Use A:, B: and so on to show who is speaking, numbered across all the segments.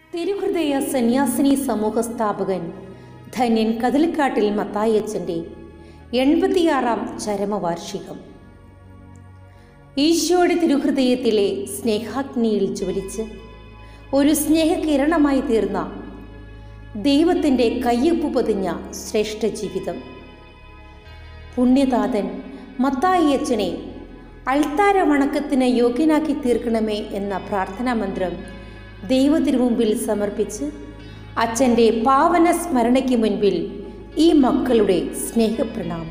A: തിരുഹൃദയ സന്യാസിനി സമൂഹ സ്ഥാപകൻ ധന്യൻ കതിലിക്കാട്ടിൽ മത്തായച്ചൻ്റെ എൺപത്തിയാറാം ചരമവാർഷികം ഈശോയുടെ തിരുഹൃദയത്തിലെ സ്നേഹാഗ്നിയിൽ ജ്വലിച്ച് ഒരു സ്നേഹകിരണമായി തീർന്ന ദൈവത്തിൻ്റെ കയ്യൊപ്പ് പതിഞ്ഞ ശ്രേഷ്ഠ ജീവിതം പുണ്യതാതൻ മത്തായിയച്ചനെ അൾത്താര വണക്കത്തിന് യോഗ്യനാക്കി തീർക്കണമേ എന്ന പ്രാർത്ഥനാ മന്ത്രം ദൈവത്തിനു മുമ്പിൽ സമർപ്പിച്ച് അച്ഛൻ്റെ പാവന സ്മരണയ്ക്ക് മുൻപിൽ ഈ മക്കളുടെ സ്നേഹപ്രണാമം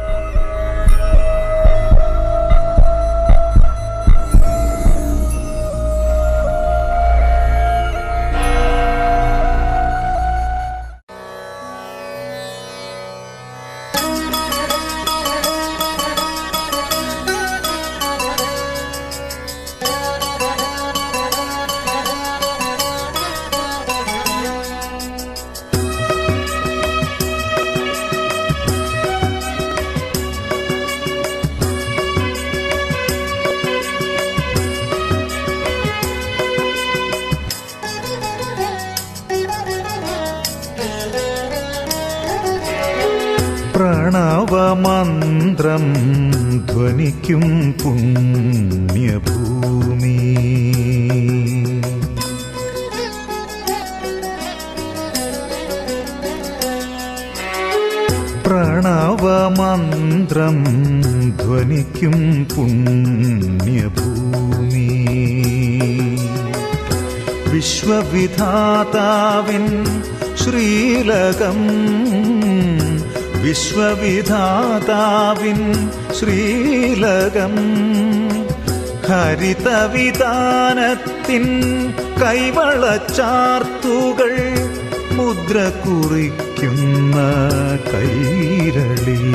B: പ്രണവമന്ത്രം ധ്വനിക്കും പുണ്യഭൂമി പ്രണവമന്ത്രം ധ്വനിക്കും പുണ്യഭൂമി വിശ്വവിധാതാവിൻ ശ്രീലകം വിശ്വവിധാതാവിൻ ശ്രീലകം ഹരിതവിധാനത്തിൻ കൈവളച്ചാർത്തുകൾ മുദ്ര കുറിക്കുന്ന കൈരളി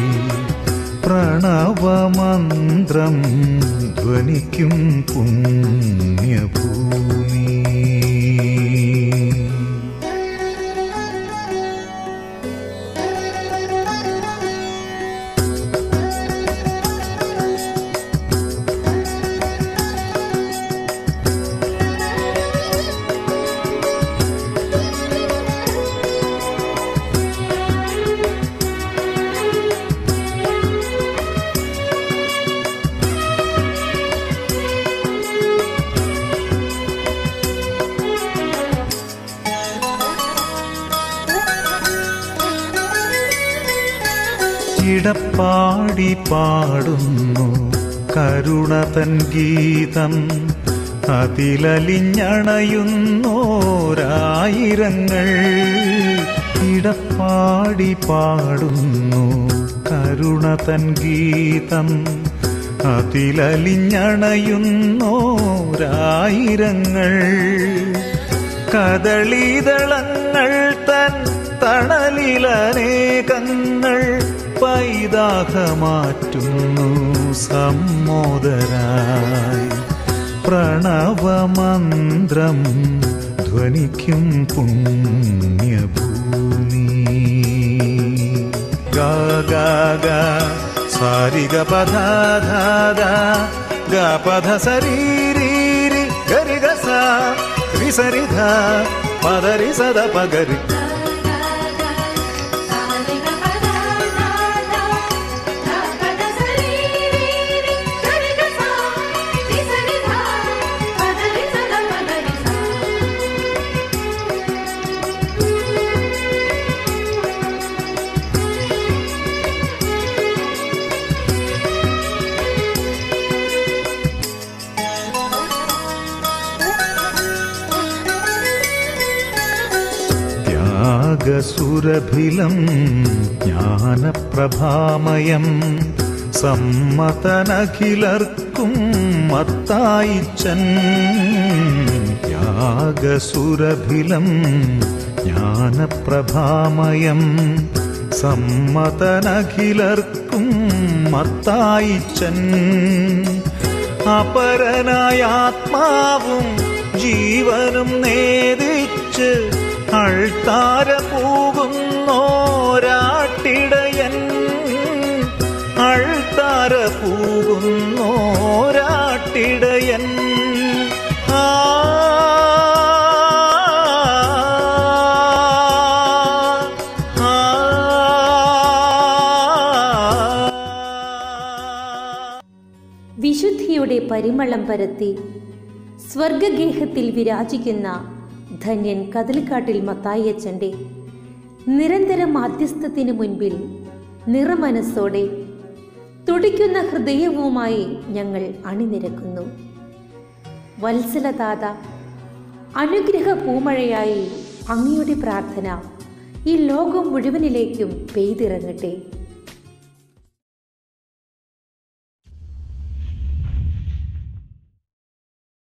B: പ്രണവമന്ത്രം ധ്വനിക്കും പുണ്യഭൂമി ഇടപ്പാടി പാടുന്നു കരുണതൻ ഗീതം അതിലലിഞ്ഞണയുന്നോരായിരങ്ങൾ ഇടപ്പാടി പാടുന്നു കരുണതൻ ഗീതം അതിലലിഞ്ഞണയുന്നോരായിരങ്ങൾ കദളീതളങ്ങൾ തൻ തണലിലനേകങ്ങൾ പൈതാഹമാറ്റുന്നു സമ്മോദരായി പ്രണവമന്ത്രം ധ്വനിക്കും പുണ്യഭൂമി ഗാഗ സാരിഗ പധാധാദ ഗപധ സരീരീരി ഗരിഗ സരിസരിധ പദരി സദ പഗരി ത്യാഗസുരഭിലം ജ്ഞാനപ്രഭാമയം സമ്മതനഖിലർക്കും മത്തായിച്ചൻ ത്യാഗസുരഭിലം ജ്ഞാനപ്രഭാമയം സമ്മതനഖിലർക്കും മത്തായിച്ചൻ അപരനായ ആത്മാവും ജീവനും നേദിച്ച് അൾത്താര പൂകുന്നോരാട്ടിടയൻ അൾത്താര പൂകുന്നോരാട്ടിടയൻ ആ
A: പരിമളം പരത്തി സ്വർഗഗേഹത്തിൽ വിരാജിക്കുന്ന ധന്യൻ കതിലിക്കാട്ടിൽ മത്തായിയച്ചൻ്റെ നിരന്തര മാധ്യസ്ഥത്തിന് മുൻപിൽ നിറമനസ്സോടെ തുടിക്കുന്ന ഹൃദയവുമായി ഞങ്ങൾ അണിനിരക്കുന്നു വത്സലതാത അനുഗ്രഹ പൂമഴയായി അങ്ങയുടെ പ്രാർത്ഥന ഈ ലോകം മുഴുവനിലേക്കും പെയ്തിറങ്ങട്ടെ